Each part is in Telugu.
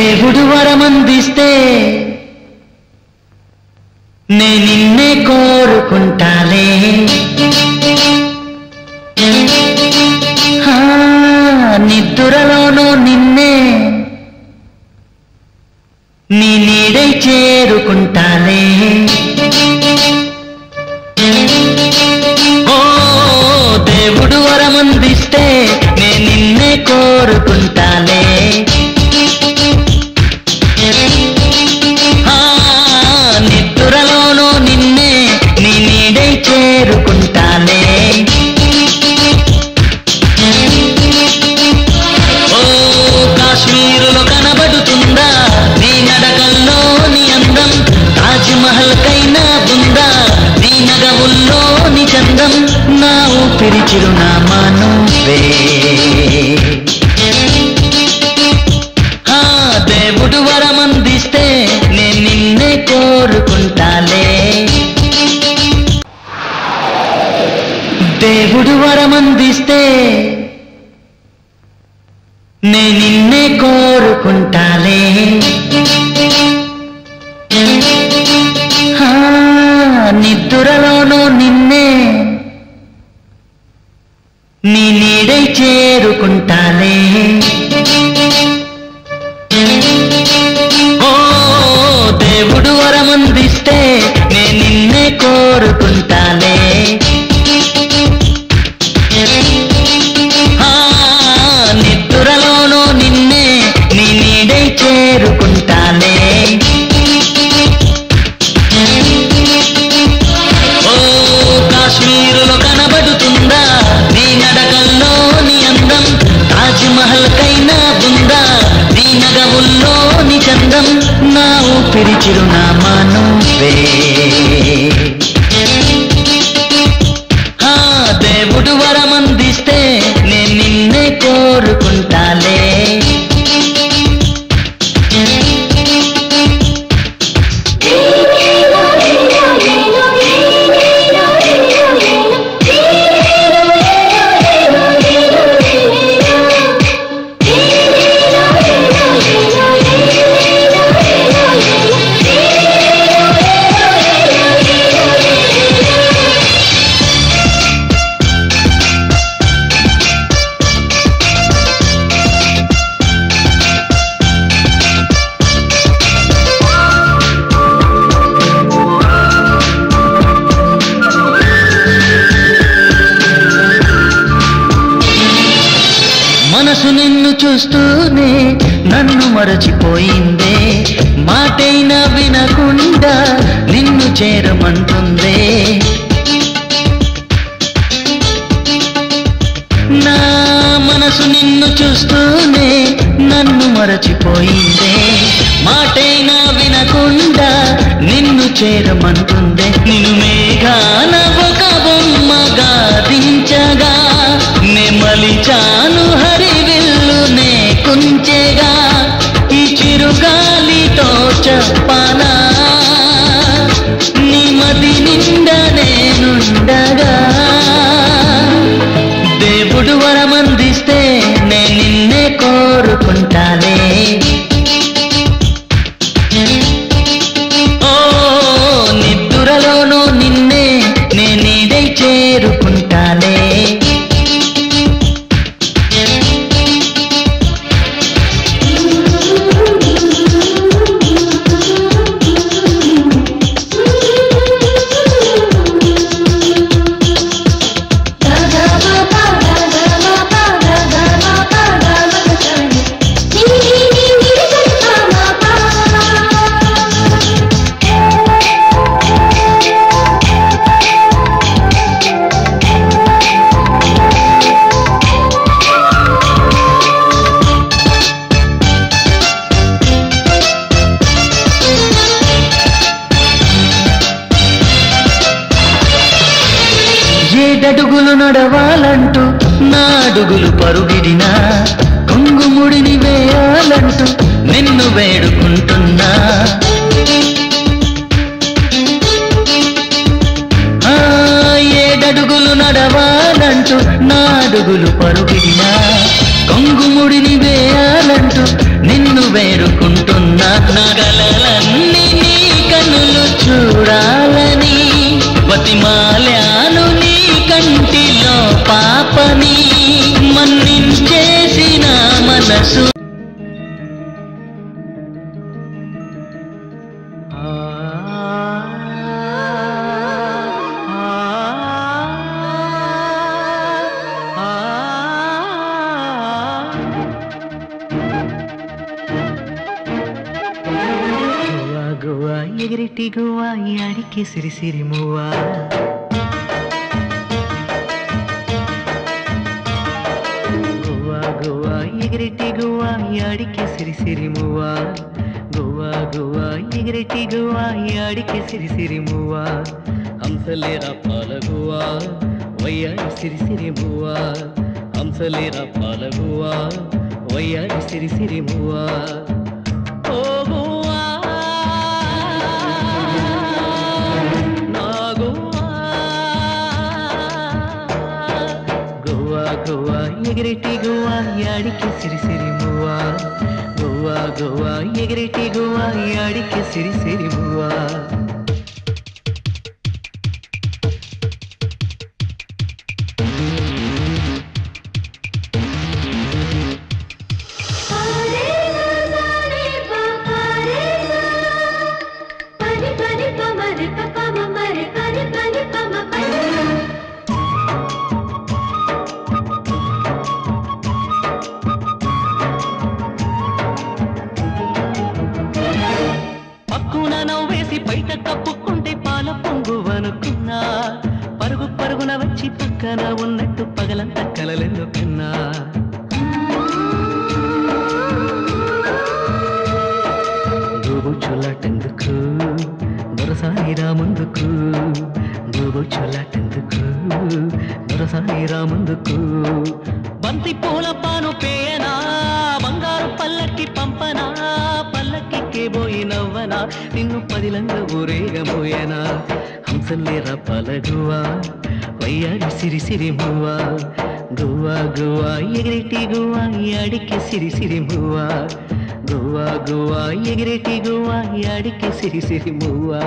దేవుడు వరమందిస్తే నే నిన్నే కోరుకుంటాలే ఆ, నిద్రలోనూ నిన్నే నీ నీడై చేరుకుంటాలే ఓ దేవుడు వరమందిస్తే నే నిన్నే కోరుకుంటాలే ఆ, నిద్రలోనూ నిన్నే నీ నీడై చేరుకుంటాలే ఓ కాశ్మీరులో కనబడుతుందా నీ నడకల్లో నీ అందం తాజ్ మహల్ కైనా ఉందా నీ నగవుల్లో నీ చందం నా ఊపిరి చిరునామా నువ్వే ఆ, దేవుడు వరమందిస్తే నేను నిన్నే కోరుకుంటాలే దేవుడు వరమందిస్తే నే నిన్నే కోరుకుంటాలే ఆ, నిద్రలోనూ నిన్నే నీ నీడై చేరుకుంటాలే ఓ దేవుడు వరమందిస్తే నే నిన్నే కోరుకుంటాలే ఆ, నిద్రలోనూ నిన్నే నీ నీడై చేరుకుంటాలే ఓ కాశ్మీరులో కనబడుతుందా నీ నడకల్లో నీ అందం తాజ్ మహల్ కైనా ఉందా నీ నగవుల్లో నీ చందం నా ఊపిరి చిరునామా నువ్వే ఆ, దేవుడు వరమందిస్తే నేను నిన్నే కోరుకుంటాలే మనసు నిన్ను చూస్తూనే నన్ను మరచిపోయిందే మాటైనా వినకుండా నిన్ను చేరమంటుందే నా మనసు నిన్ను చూస్తూనే నన్ను మరచిపోయిందే మాటైనా వినకుండా నిన్ను చేరమంటుందే నిన్ను మేఘాన ఒక బొమ్మగా దించగా నెమలిచాను హరివిల్లు నే కుంచెగా ఈ చిరుగాలితో చెప్పనా నీ మది నిండా నేనుండగా దేవుడు వరమందిస్తే నే నిన్నే కోరుకుంటాలే ఓ నిద్రలోనూ నిన్నే నే నీడై చేరుకుంటాలే ఏడడుగులు నడవాలంటూ నాడుగులు పరుగిడినా కొంగుముడిని వేయాలంటూ నిన్ను వేడుకుంటున్నా ఆ, ఏడడుగులు నడవాలంటూ నాడుగులు పరుగిడినా కొంగుముడిని వేయాలంటూ నిన్ను వేరుకుంటున్నా నా కలలన్నీ నీ కన్నులు చూడాలని బతిమాలాను నీ కంటిలో పాపని మన్నించేసిన మనసు గువ్వా గువ్వా ఎగిరెట్టి గువ్వా ఈ అడికి సిరి సిరి మువ్వా గువ్వా గువ్వా ఎగిరెట్టి గువ్వా ఈ అడికి సిరి సిరి మువ్వా గువ్వా గువ్వా ఎగిరెట్టి గువ్వా ఈ అడికి సిరి సిరి మువ్వా హంసలేరా పాలగువా వయ్యారి సిరి సిరి మువ్వా హంసలేరా పాలగువా వయ్యారి సిరి సిరి మువ్వా ఓ గువ్వా నా గువ్వా గువ్వా గువ్వా ఎగిరెట్టి గువ్వా యాడికి సిరి సిరి మువ్వా గువ్వా గువ్వా ఎగిరెట్టి గువ్వా యాడికి సిరి సిరి మువ్వా పక్కున నవ్వేసి బయట కప్పుకుంటే పాల పొంగు అనుకున్నా పరుగు పరుగున వచ్చి పక్కన ఉన్నట్టు పగలంతా కలలెన్నుకున్నా గోబు చొల్లాటెందుకు దొరసాయిరా ముందుకు గోబు చొల్లాటెందుకు దొరసాయిరా ముందుకు బంతి పూల పాను పేయనా బంగారు పల్లకి పంపనా పల్లకి పోయి నవ్వనా నిన్ను పదిలంగ ఊరేగమోయనా హంసలేరా పలగువా వయ్యాడి సిరి సిరి మువ్వా గువ్వా గువ్వా ఎగిరెట్టి గువ్వా అడికి సిరి సిరి మువ్వా గువ్వా గువ్వా ఎగిరెట్టి గువ్వా అడికి సిరి సిరి మువ్వా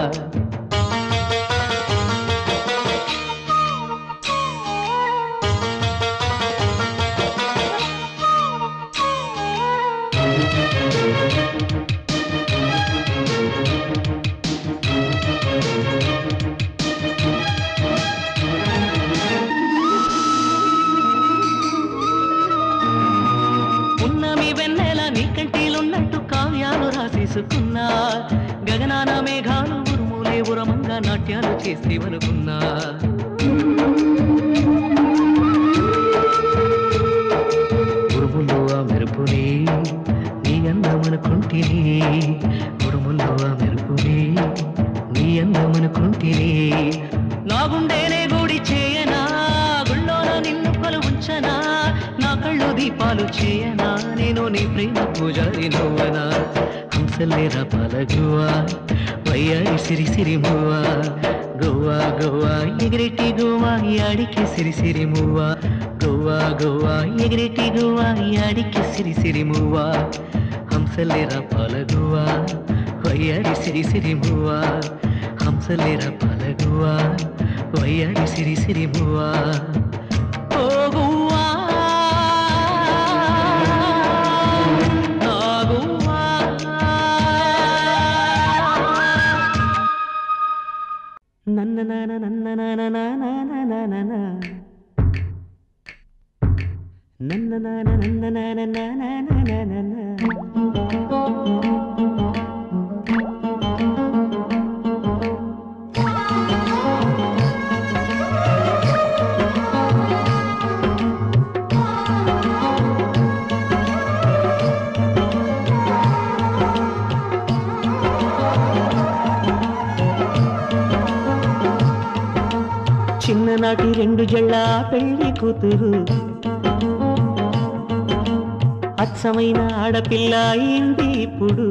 ఉన్నమి వెన్నెల నీ కంటిలున్నట్టు కావ్యాలు రాసేసుకున్నా గగనాన మేఘాలు ఉరుములే ఉరమంగా నాట్యాలు చేసేవనుకున్నా ఉరుములో ఆ మెరుపుని నీ అందమనుకుంటిని ఉరుములో ఆ మెరుపుని నీ అందమనుకుంటిని నా గుండెనే గూడి చేయనా గుళ్ళోన నిన్ను కొలు ఉంచనా నా కళ్ళు దీపాలు చేయనా నేను నీ ప్రేమ పూజారి నువ్వనా హంసలేరా పలగువా వయ్యారి సిరి సిరి మువ్వా గోవా గోవా ఎగిరెట్టి గోవా యాడికి సిరి సిరి మువ్వా గోవా గోవా ఎగిరెట్టి గోవా యాడికి సిరి సిరి మువ్వా హంసలేరా పలగువా వయ్యారి సిరి సిరి మువ్వా హంసలేరా పలగువా వయ్యారి సిరి సిరి మువ్వా ఓ గువ్వా నా గువ్వా నన్న నాన నన్న నాన నాన నాన నాన నన్న నాన నన్న నాన నాన నాన నాన చిన్ననాటి రెండు జళ్ళ పెళ్లి కూతురు అచ్చమైన ఆడపిల్ల అయింది ఇప్పుడు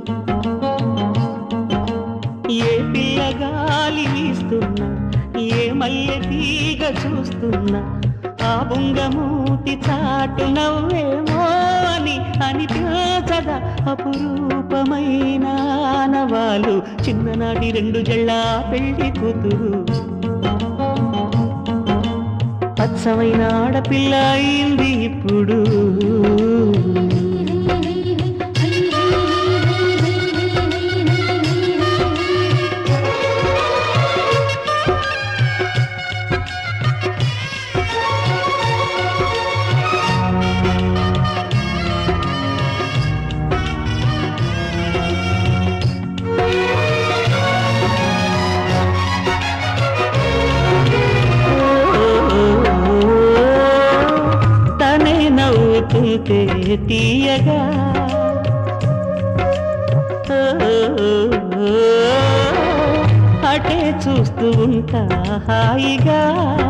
ఏ పిల్ల గాలి వీస్తున్నా ఏ మల్లె తీగ చూస్తున్నా ఆ బుంగమూతి చాటు నవ్వేమో అని అనిపించదా అపురూపమైన ఆనవాలు చిన్ననాటి రెండు జళ్ళ పెళ్లి కూతురు అచ్చమైన ఆడపిల్ల అయింది ఇప్పుడు తనే నవ్వుతుంటే తీయగా అటే చూస్తూ ఉంటా హాయిగా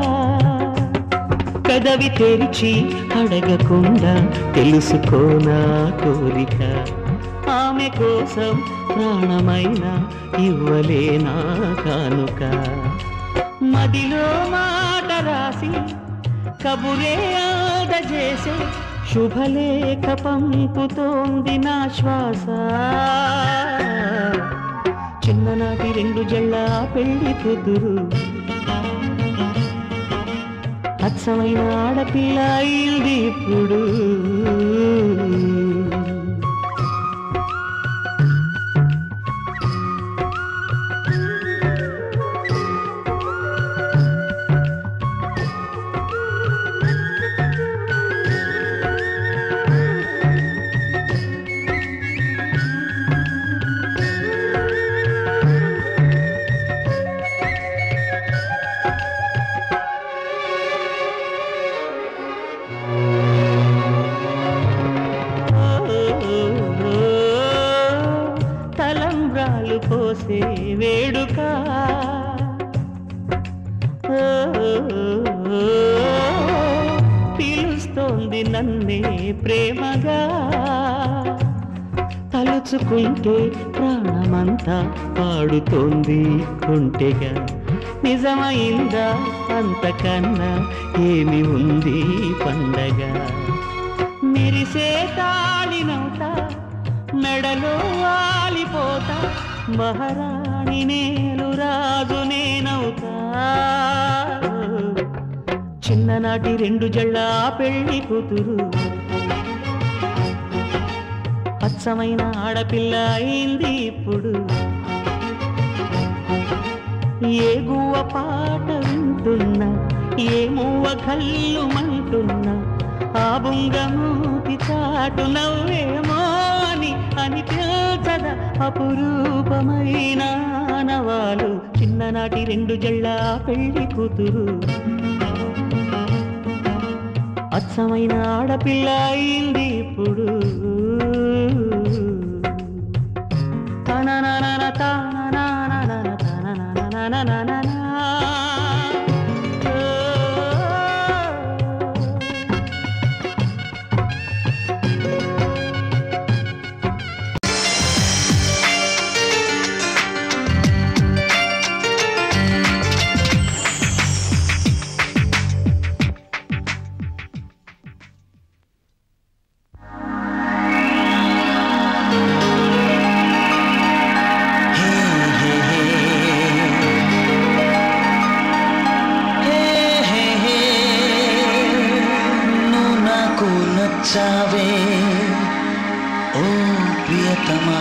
కదవి తెరిచి అడగకుండా తెలుసుకోనా కోరిక ఆమె కోసం ప్రాణమైన ఇవ్వలేనా కానుక మదిలో మాట రాసి కబురే ఆదజేసే శుభలేఖ పంపుతోంది నా శ్వాస చిన్ననాటి రెండు జళ్ళ పెళ్లి కూతురు అచ్చమైన ఆడపిల్ల అయింది ఇప్పుడు తలంబ్రాలు పోసే వేడుక పిలుస్తోంది నన్నే ప్రేమగా తలుచుకుంటే ప్రాణమంతా పాడుతోంది కొంటెగా నిజమైందా అంతకన్నా ఏమి ఉంది పండగ మెరిసే తాళినవుత మెడలో వాలిపోతా మహారాణి నేను రాజు నేనవుతా చిన్ననాటి రెండు జళ్ళ పెళ్లి కూతురు అచ్చమైన ఆడపిల్ల అయింది ఇప్పుడు ఏ గువ్వ పాట వింటున్నా ఏ మువ్వ కళ్ళు మంటున్నా ఆ బుంగమూతి చాటు నవ్వేమో అని అనిపించద అపురూపమైన నవాలు చిన్ననాటి రెండు జళ్ళ పెళ్లి కూతురు అచ్చమైన ఆడపిల్ల అయింది ఇప్పుడు తనననన తాననననన తనననననననన. ఓ. నువ్వు నాకు నచ్చావే ఓ ప్రియతమా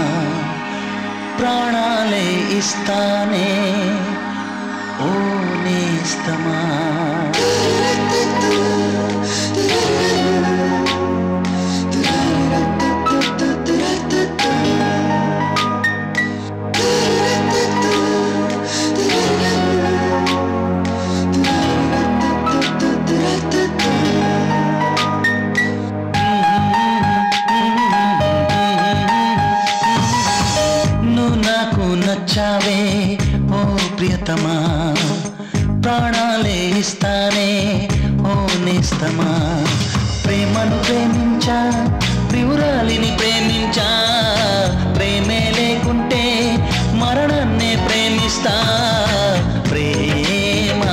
ప్రాణాలే ఇస్తానే ఓ నేస్తమా నువ్వు నాకు నచ్చావే ఓ ప్రియతమా ప్రాణాలే ఇస్తానే ఓ నేస్తమా ప్రేమను ప్రేమించా ప్రియురాలిని ప్రేమించా ప్రేమే లేకుంటే మరణాన్నే ప్రేమిస్తా ప్రేమ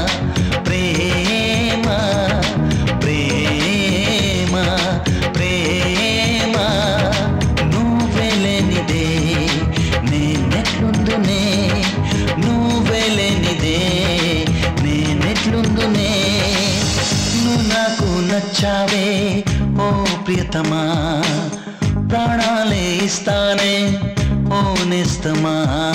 ప్రేమ ప్రేమ ప్రేమ ప్రియతమా ప్రాణాలే ఇస్తానే ఓ నిస్తమా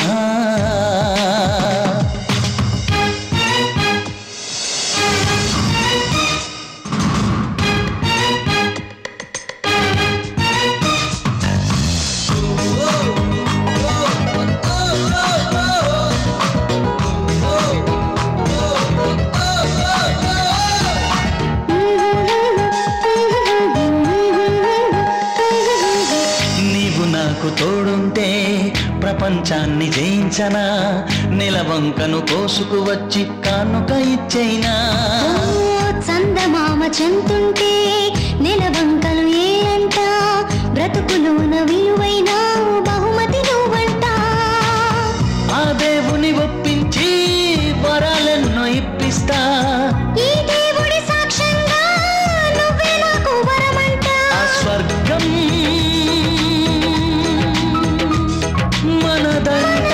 నీవు నాకు తోడుంటే ప్రపంచాన్ని జయించనా నెలవంకను కోసుకు వచ్చి కానుక ఇచ్చైనా ఓ చందమామ చెంతుంటే నెలవంకలు ఏ అంట బ్రతుకులోన విలువైన బహుమతి నువ్వంట ఆ దేవుని ఒప్పించి వరాలెన్నో ఇప్పిస్తా ఈ దేవుడి సాక్ష్యంగా నువ్వే నాకు వరమంట ఆ స్వర్గం మనదంట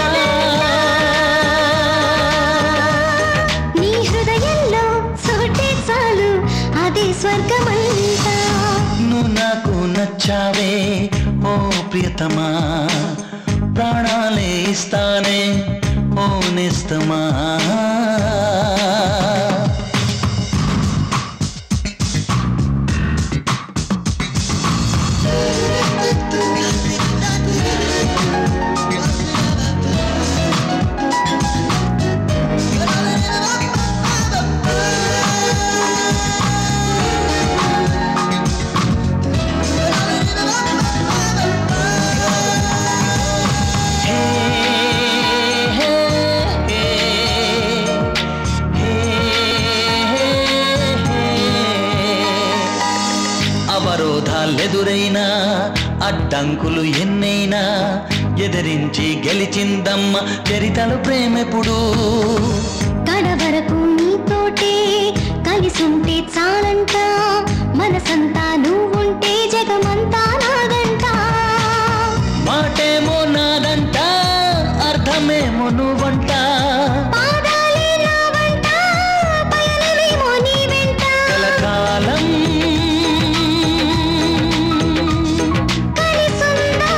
నీ హృదయంలో చోటే చాలు అదే స్వర్గమంట నువ్వు నాకు నచ్చావే ఓ ప్రియతమా ప్రాణాలే ఇస్తానే ఓ నిస్తమా హే, హే, హే, హే, హే. అవరోధాలెదురైనా అడ్డంకులు ఎన్నైనా ఎదిరించి గెలిచిందమ్మ చరితలు ప్రేమెప్పుడు కడవరకు నీతోటే కలిసుంటే చాలంట మనసంతా నువ్వుంటే జగమంతా నాదంట మాటేమో నాదంట అర్థమేమో నువ్వంట పాదాలే నావంట పయనమేమో నీ వెంట కలకాలం కలిసుందా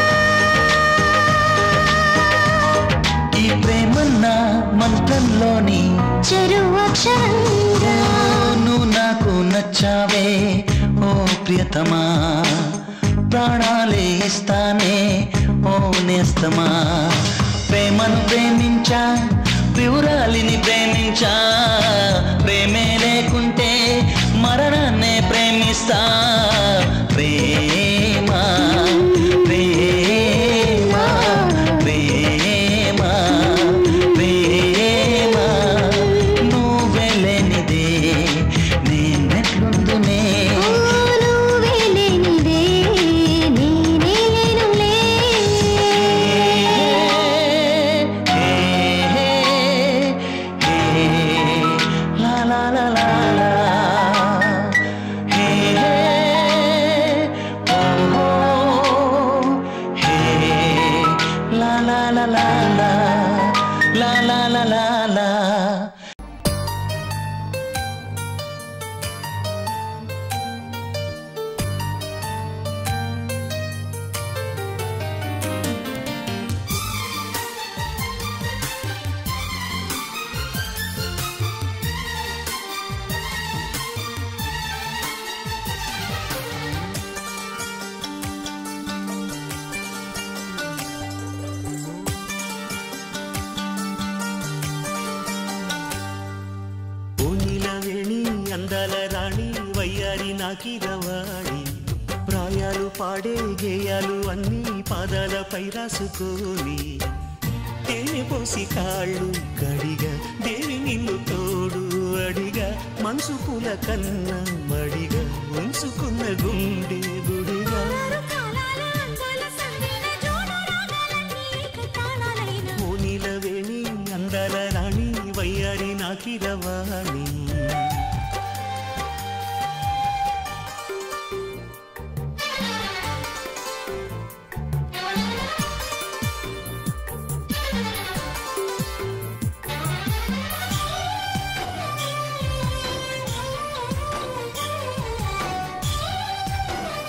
ఈ ప్రేమన్న మంత్రంలోని చెరు అక్షరంగా నువ్వు నాకు నచ్చావే ఓ ప్రియతమా ప్రాణాలే ఇస్తానే ఓ నేస్తమా ప్రేమను ప్రేమించా ప్రియురాలిని ప్రేమించా ప్రేమే లేకుంటే మరణాన్నే ప్రేమిస్తా ప్రేమ ప్రేమ ప్రేమ ప్రేమ నువ్వెలేనిదే నేనెట్లుందునే ఓ నువ్వే లేనిదే నేనే లేనులే La la la la la. Hey, hey, oh, oh. Hey, la la la la la. La la la la la. ఓనిలవేణి అందాల రాణి వయ్యారి నాకిరవాణి ప్రాయాలు పాడే గేయాలు అన్నీ పాదాలపై రాసుకొని తేనె పోసి కాళ్ళు కడిగా దేవి నిన్ను తోడు అడిగా మనసు పూల కన్నా మడిగా ఉంచుకున్న గుండె గుడిగా ఓనిలవేణి అందాల రాణి వయ్యారి నాకిరవాణి ఆ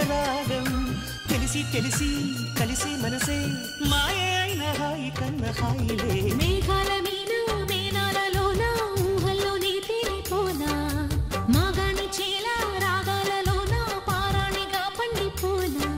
రాగం తెలిసి తెలిసి కలిసి మనసే మాయ అయిన హాయి కన్న హాయిలే మేఘాల మీద మేనాలలోన ఊహల్లోనే తేలిపోనా మాగాని చేల రాగాలలోన పారాణిగా పండిపోనా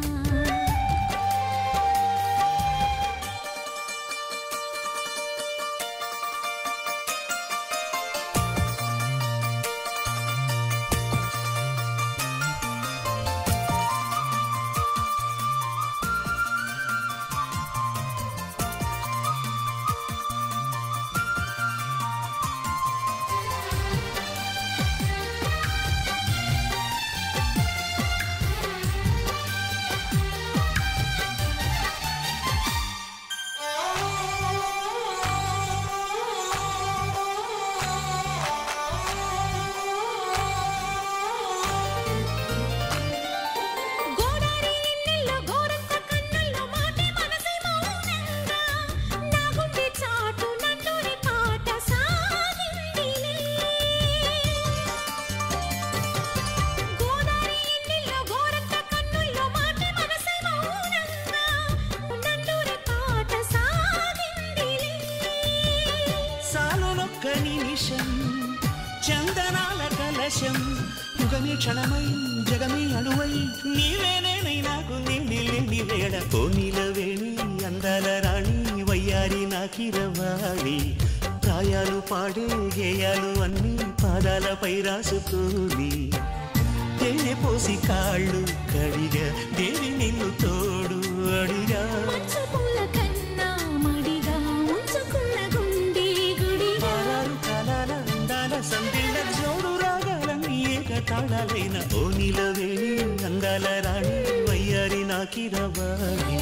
గోదారి ఎన్నెల్లో గోరంత కన్నుల్లో మాటే మనసే మౌనంగా నా గుండె చాటు నన్నూరి పాట సాగిందిలే గోదారి ఎన్నెల్లో గోరంత కన్నుల్లో మాటే మనసే మౌనంగా నన్నూరి పాట సాగిందిలే సాలునొక్క నిమిషం చందనాల కలశం యుగమే క్షణమై జగమే అణువై నీవేనేనై నాకు నిండి లేని వేళ కోనిల వేణి అందాల రాణి వయ్యారి నాకిరవాణి ప్రాయాలు పాడే గేయాలు అన్ని పాదాలపై రాసుకొని తేనె పోసి కాళ్ళు కడిగా దేవి నిన్ను తోడు అడిగా మంచు పూల కన్నా మడిగా ఉంచుకున్న గుండె గుడిగా ఆరారు కాలాల అందాల సందిళ్ళ జోడు రాగాలన్నీ ఏక తాళాలైన ఓ నిలవేణి అందాల రాణి వయ్యారి నాకిరవాణి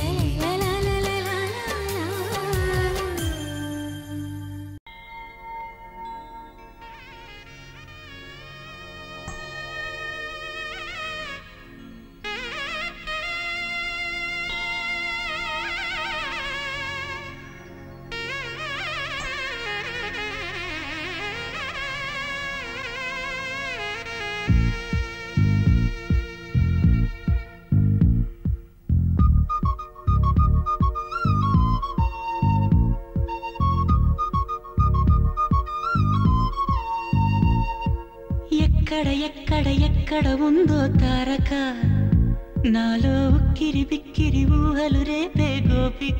ఎక్కడ ఎక్కడ ఎక్కడ ఉందో తారక నాలో ఉక్కిరి బిక్కిరి ఊహలు రేపే గోపిక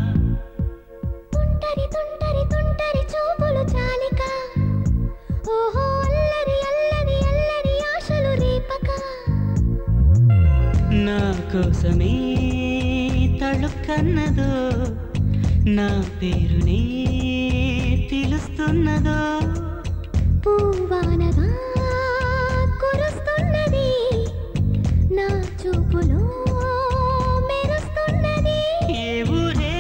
తుంటరి తుంటరి తుంటరి చూపులు చాలిక ఓహో అల్లరి అల్లరి అల్లరి ఆశలు రేపక నా కోసమే తళుక్కన్నదో నా పేరునే పిలుస్తున్నదో పూవానగా కురుస్తున్నది నా చూపులో మెరుస్తున్నది ఏ ఊరే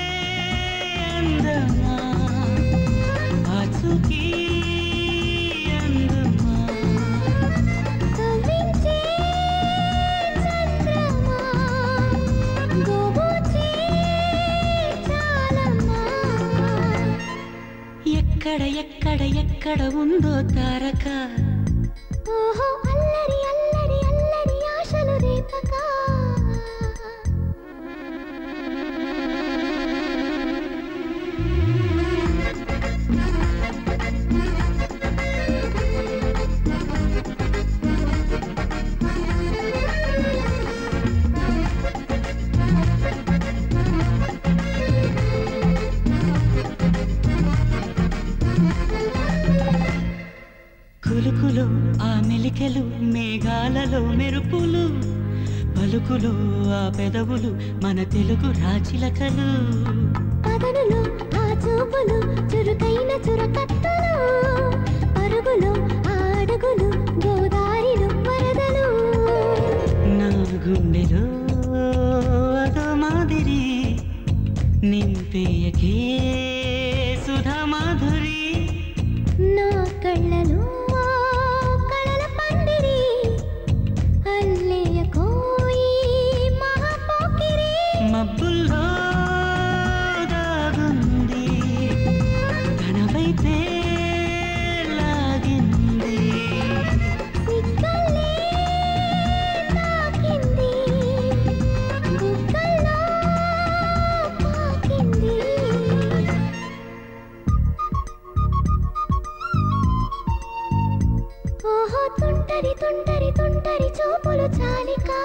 అందమా ఆచూకీ అందమా కవ్వించే చంద్రమా గోబూచే చాలమ్మా ఎక్కడ ఎక్కడ ఎక్కడ ఉందో తారక ఓహో అల్లరి అల్లరి అల్లరి ఆశలు రేపక కులుకులు ఆ మెలికెలు మేఘాలలో మెరుపులు పలుకులు ఆ పెదవులు మన తెలుగు రాచిలకలు పదనులు ఆ చూపులు చురుకైన చురకత్తలు పరుగులు ఆ అడుగులు గోదారిలు వరదలు నా గుండెలో అదో మాదిరి నింపేయకే సుధా మాధురి నా కళ్ళలో కళల పందిరి అల్లేయ కోయి మహాపోకిరి మబ్బుల్లో దాగుంది తన వైపే లాగింది సిగ్గలే తాకింది చూపులు చాలికా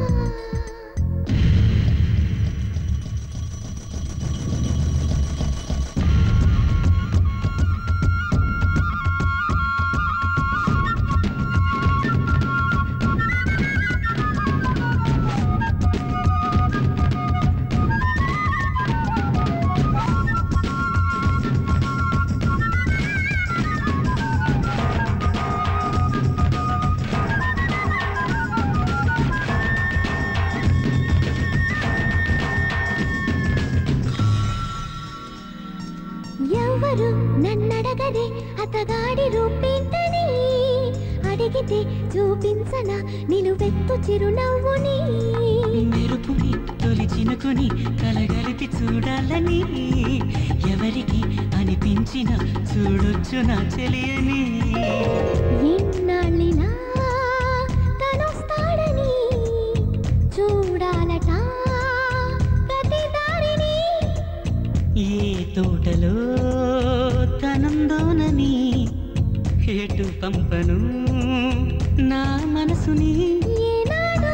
ఎవరు నన్నడగదే అతగాడి రూపేంటని అడిగితే చూపించన నిలువెత్తు చిరునవ్వుని మెరుపుని తొలి చినుకుని కలగలిపి చూడాలని ఎవరికి అనిపించిన చూడొచ్చు నా చెలియని ఎన్నాళ్ళినా తనొస్తాడని చూడాలట ప్రతి దారిని ఏ తోటలో తనందోనని ఎటు పంపను నా మనసుని ఏనాడో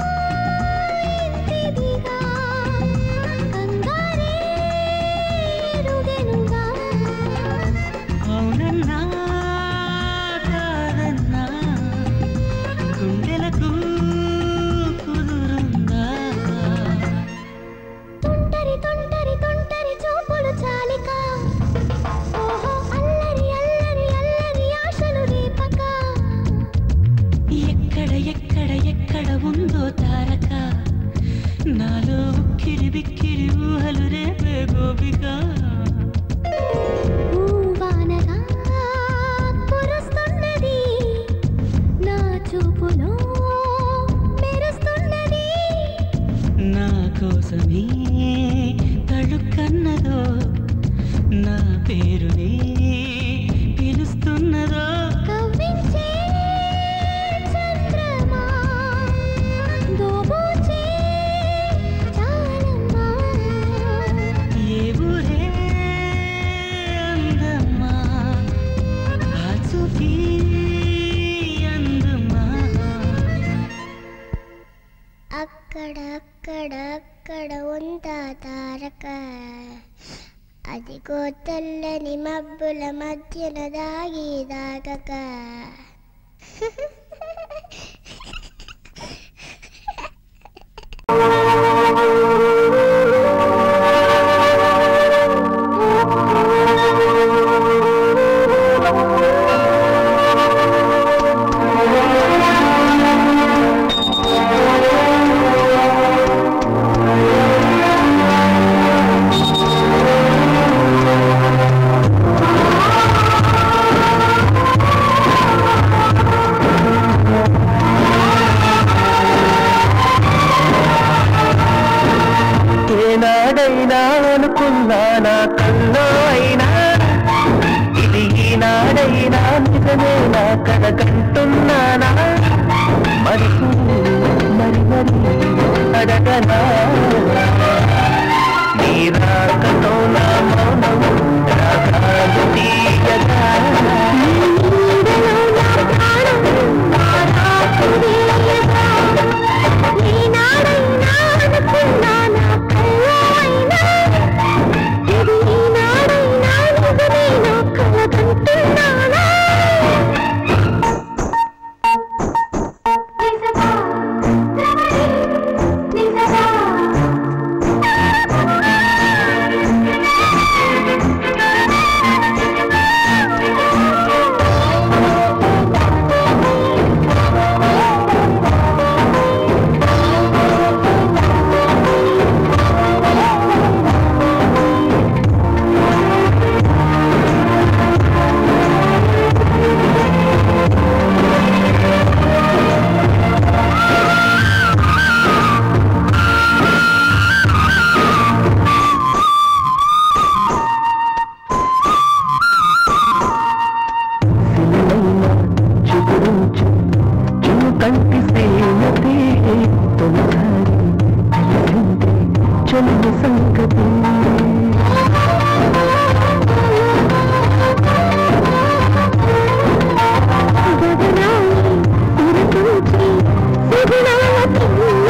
ఇంతిదిగా కంగారే ఎరుగెనుగా. అవునన్నా కాదన్నా గుండెలకు కుదురుందా తుంటరి తుంటరి తుంటరి చూపులు చాలిక ఓహో అల్లరి అల్లరి అల్లరి ఆశలు రేపక ఎక్కడ ఎక్కడ ఎక్కడ ఉందో తారక నాలో ఉక్కిరి బిక్కిరి ఊహలు రేపే గోపిక పూవానగా కురుస్తున్నది నా చూపులో మెరుస్తున్నది నా కోసమే తడుకన్నదో నా పేరునే పిలుస్తున్నదో కవ్వించే చంద్రమా దోబూచే చాలమ్మా ఏ ఊరే అందమ్మా ఆచూకీ అందమ్మా అక్కడ అక్కడ అక్కడ ఉందా తారక అదిగో తెల్లని మబ్బుల మధ్యన దాగి దాగక ఏనాడైనా అనుకున్నానా కల్లో అయినా ఇది ఈనాడైనా నిజమేనా కనకంటున్నానా మరి మరి మరి అడగనా నీ రాకతో నా మౌనం రాగాలు తీయగా నిజమా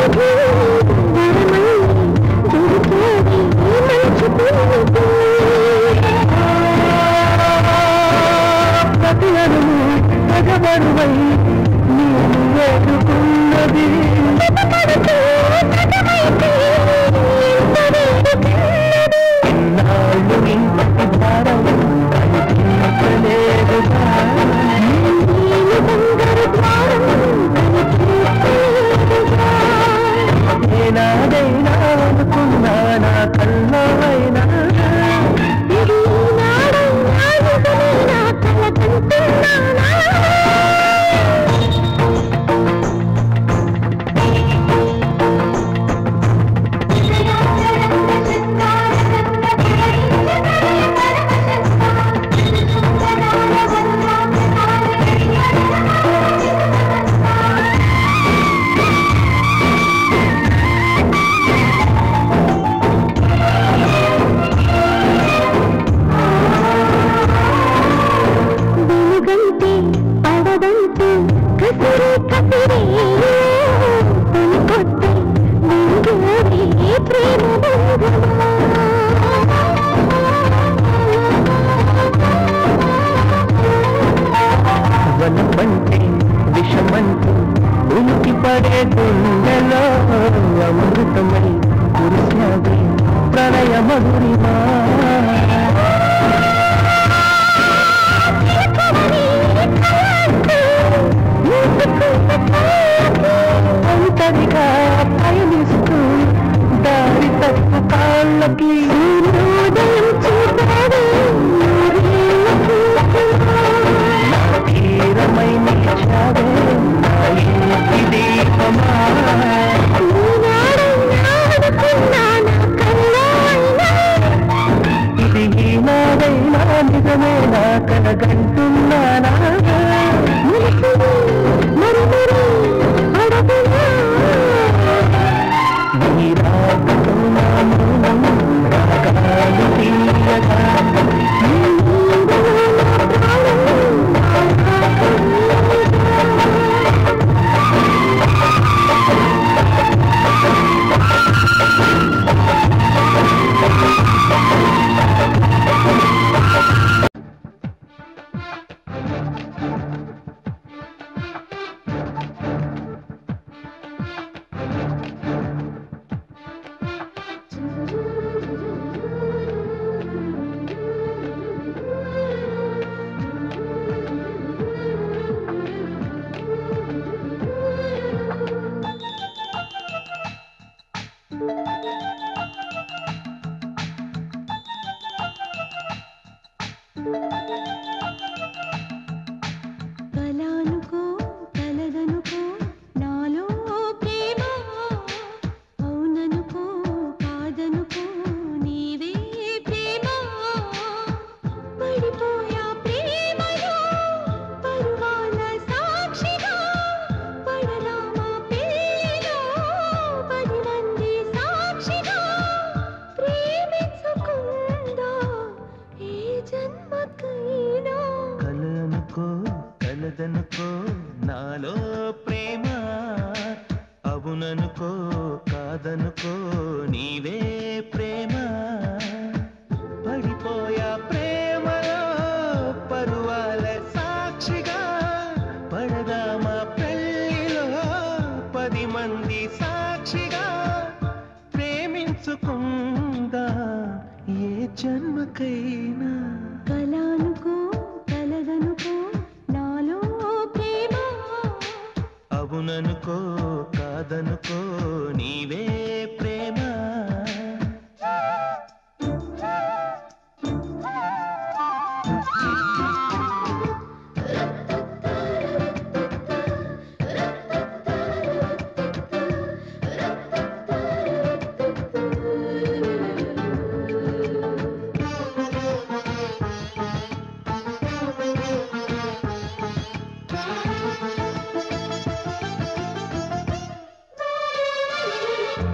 ప్రతి అడుగు పగబరువై నేను వేడుకున్నది ఇన్నాళ్ళు ఇంటి భారం కనిపించలేదుగా ఏనాడైనా అనుకున్నా నా కల్లో అయినా వెలుగంటే పడదంటే కసిరే కసిరే కొనుకొట్టే నింగోరే ప్రేమ వనమంటే విషమంటూ ఉనికి పడే గుండెలో అమృతమై కురిసినది ప్రణయ మధురిమా ఒంటరిగా పయనిస్తూ దారి తప్పు కాళ్ళకి తీరమై నిలిచావే నా ఇంటి దీపమా ఇది ఈనాడైనా నిజమేనా కలగంటున్నానా నీ రాకతో నా మౌనం రాగాలు తీయగా కలానుకో కలదనుకో నాలో ప్రేమ అవుననుకో కాదనుకో నీవే ప్రేమ పడిపోయా ప్రేమలో పరువాల సాక్షిగా పడరామా పెళ్ళిలో పది మంది సాక్షిగా ప్రేమించుకుందా ఏ జన్మకైనా కలనుకో కలదనుకో నాలో ప్రేమ అవుననుకో కాదనుకో నీవే ప్రేమ పడిపోయా ప్రేమలో పరువాల సాక్షిగా పడదామా పెళ్ళిలో పది మంది సాక్షిగా ప్రేమించుకుందా ఏ జన్మకైనా కలానుకో కలదనుకో నాలో ప్రేమ అవుననుకో కాదనుకో నీవే ప్రేమ ఆ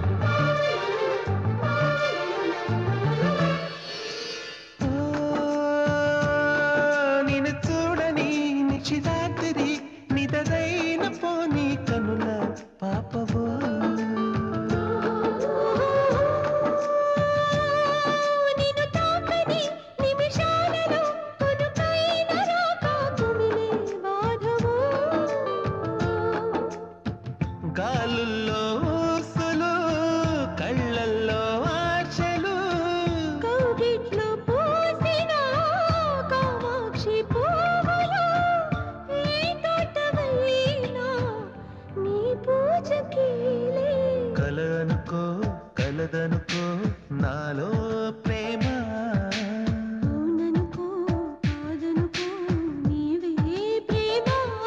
కల అనుకో కలదనుకో నాలో ప్రేమ అవుననుకో కాదనుకో నీవే ప్రేమ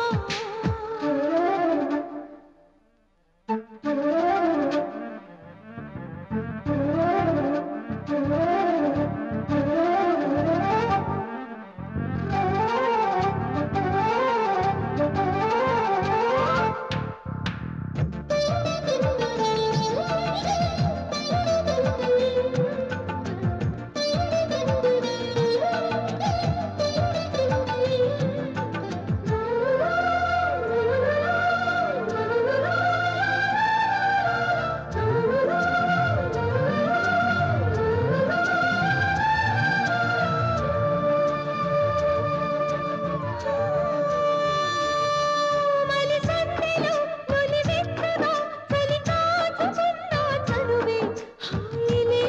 మలి సందెలో తొలి వెన్నెల చలి కాచుకున్న చనువే హాయిలే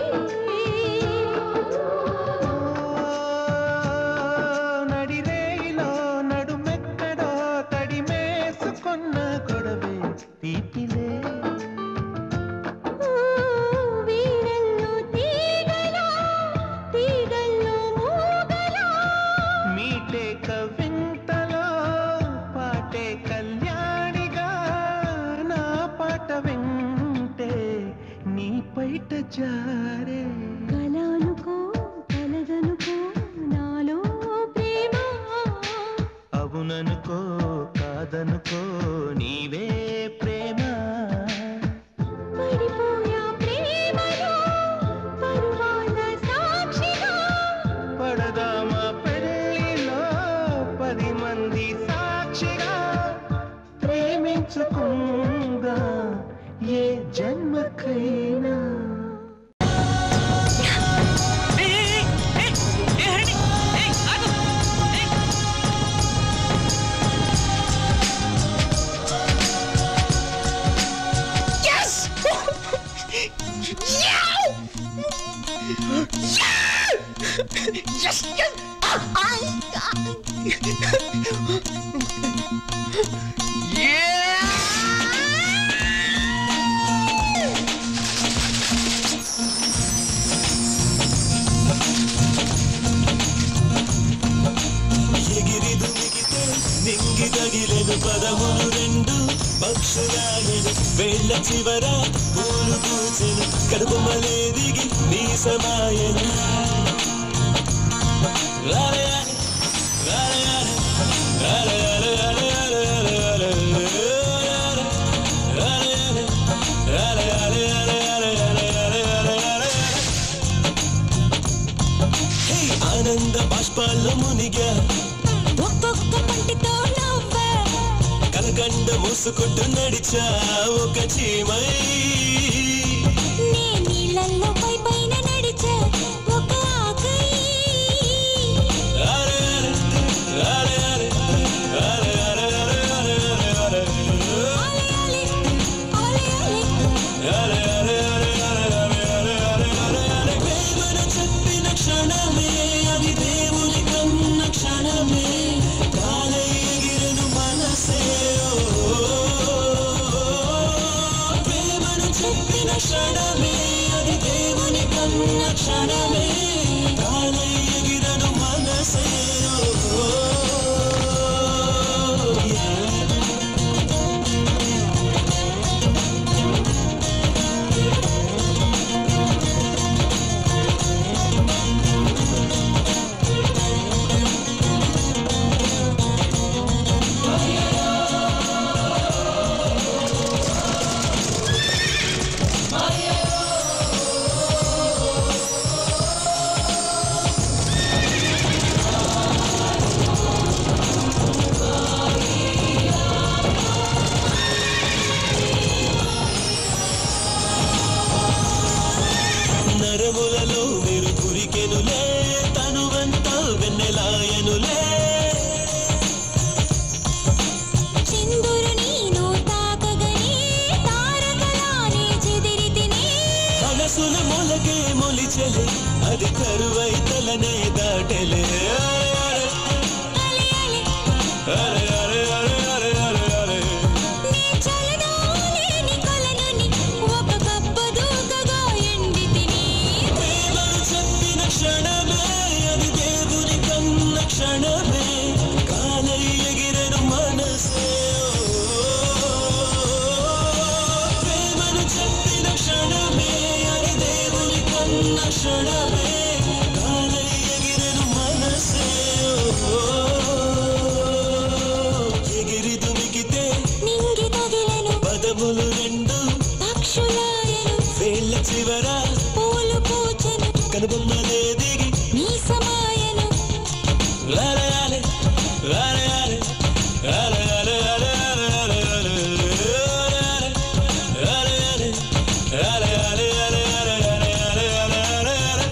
నడిరేయిలో నడుమెక్కడో తడిమేసుకున్న గొడవే తీపిలే వీరల్లో తీగలా తీగల్లో మూగలా మీటే కవింతలో పాటే కళ్యాణిగా నా పాట వింటే నీ పైట జారే కలనుకో కలదనుకో నాలో ప్రేమ అవుననుకో కాదనుకో నీవే ప్రేమ పడిపోయా ప్రేమలో పరువాల సాక్షిగా పడదామా పెళ్ళిలో పది మంది సాక్షిగా ప్రేమించుకుందా ఏ జన్మకైనా ఎగిరి దుమిగితే నింగి తగిలెను పదములు రెండు పక్షులాగెను వేళ్ళ చివర పూలు పూచెను కడుపు మలే దిగి నీ సమాయను రాలయాలి, రాలయాలి, రాలయాలి, రాలయాలి, రాలయాలి, రాలయాలి, రాలయాలి, రాలయాలి, రాలయాలి, రాలయాలి, రాలయాలి. హే, ఆనంద బాష్పాల్లో మునిగా ఒక్కొక్క పంటితో నవ్వే కలకండ మూసుకుంటూ నడిచా ఒక చీమై నీ నీళ్ళల్లో పై పైన నడిచే ఒక ఆకై అరే అరే, అరే అరే, అరే అరే, అరే అరే, అరే, అరే, అరే. ఆలే ఆలే అరే, అరే, అరే, అరే, అరే, అరే, అరే, అరే, అరే. ప్రేమను చెప్పిన క్షణమే అది దేవుని కన్న క్షణమే కాలై ఎగిరెను మనసే ఓ. ప్రేమను చెప్పిన క్షణమే అది దేవుని కన్న క్షణమే కాలై ఎగిరెను మనసే ఓ. Yeah. నరములలో మీరు కురికెనులే తనువంతా వెన్నెలాయనులే చిందురు నీను తాకగనే తారకలానే చెదిరి తినే మనసుల మొలకే మొలిచెలే అది కరువై తలనే దాటెలే అరే, అలే అలే అరే, అరే, అరే, అరే, అరే, అరే, అరే. నీ చలనాలేని కొలనుని ఒక కనుబొమ్మలే దిగి నీ సమాయను లాలయాలే లాలయాలే లాలయాలే లాలయాలే లాలయాలే లాలయాలే లాలయాలే లాలయాలే లాలయాలే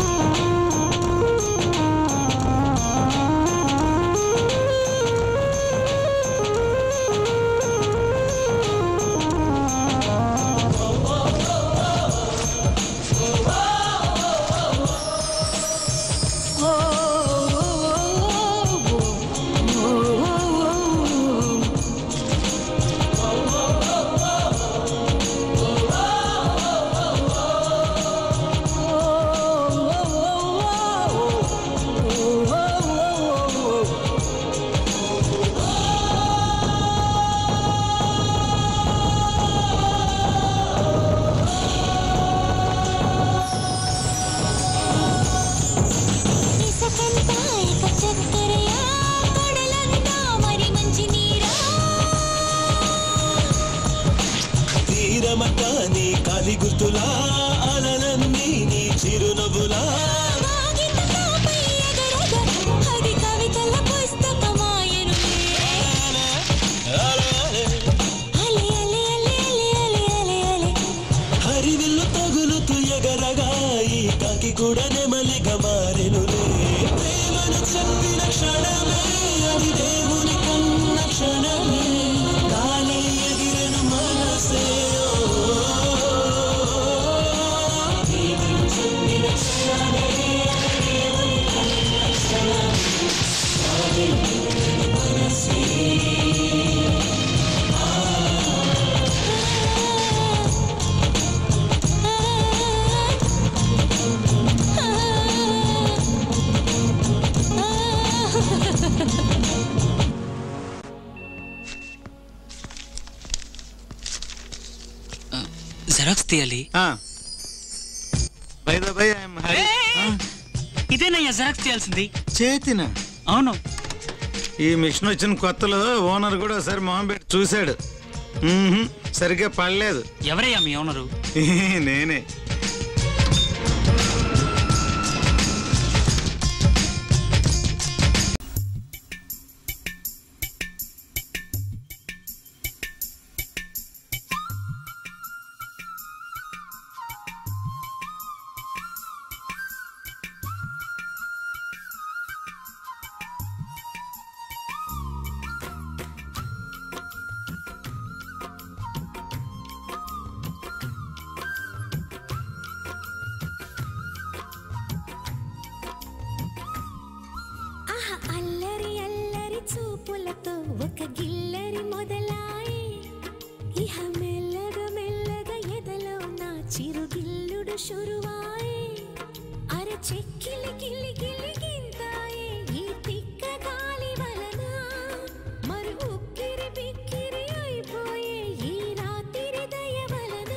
ఇసకంతా ఇక చక్కరయా కడలంతా మరి మంచి నీరా తీరమట నీ కాలి గుర్తులా అలలన్నీ నీ చిరునవ్వులా కాగిత కాపై ఎగరగా అది కవితల పుస్తకమాయను లాలయాలే అలే అలే అలే అలే అలే అలే అలే హరివిల్లు తగులుతూ ఎగరగా ఈ కాకి కూడా నెమలిగా మారెనులే ప్రేమను చెప్పిన క్షణమే అది దేవుని కన్న క్షణమే గాలి ఎగిరెను మనసే ఓ. ప్రేమను చెప్పిన క్షణమే అది దేవుని కన్న క్షణమే. గాలి ఎగిరెను మనసే జెరాక్స్ తీయాలి by the by I'm Hari ఇదేనయ్యా జెరాక్స్ తీయాల్సింది చేతిన అవును ఈ మిషన్ వచ్చిన కొత్తలో ఓనర్ కూడా ఒకసారి మొహం పెట్టి చూశాడు మ్మ్హ్, సరిగ్గా పడలేదు ఎవరయ్యా మీ ఓనరు నేనే ఆహా అల్లరి అల్లరి చూపులతో ఒక గిల్లరి మొదలాయి ఇహ మెల్లగా మెల్లగా ఎదలో నా చిరుగిల్లుడు షురువాయి అర చెక్కిలి గిల్లి గిల్లి గింతాయి ఈ తిక్క గాలి వలన మరి ఉక్కిరి బిక్కిరి అయిపోయే ఈ రాత్రి దయ వలన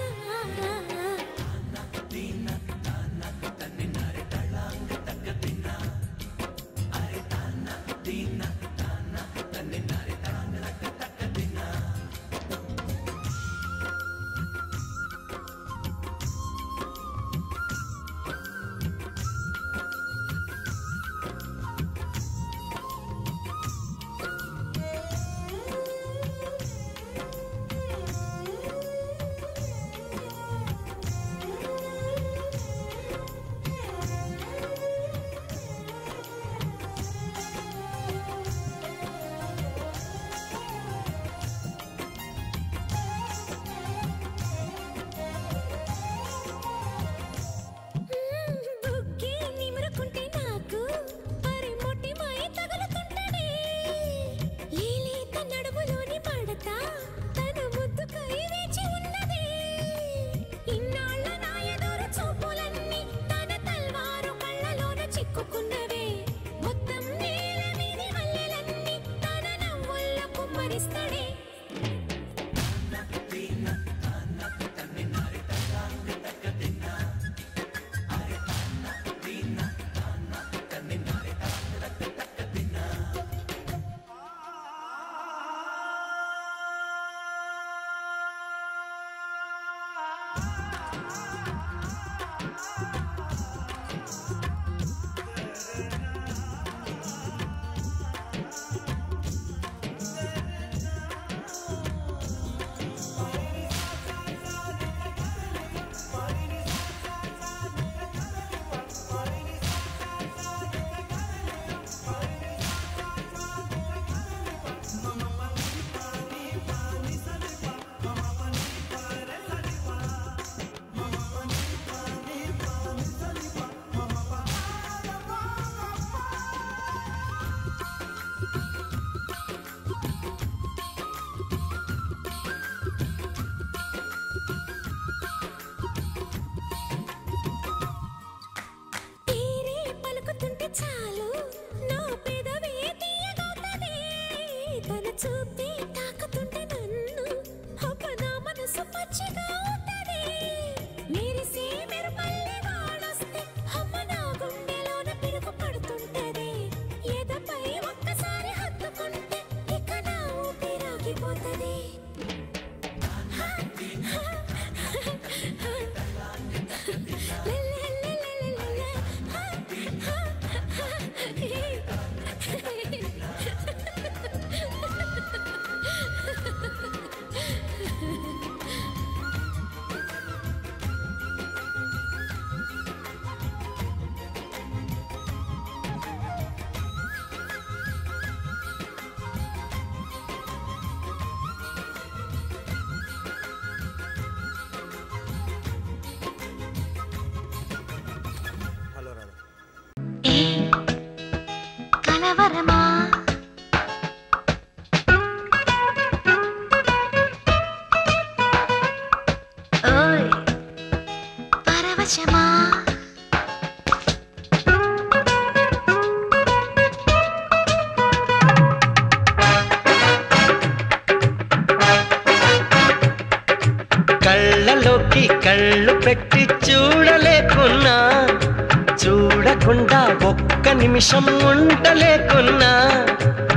కలవరమా ఓయ్ పరవశమా కళ్ళలోకి కళ్ళు పెట్టి చూడలేకున్నా చూడకుండా ఒక్క నిమిషం ఉండలేకున్నా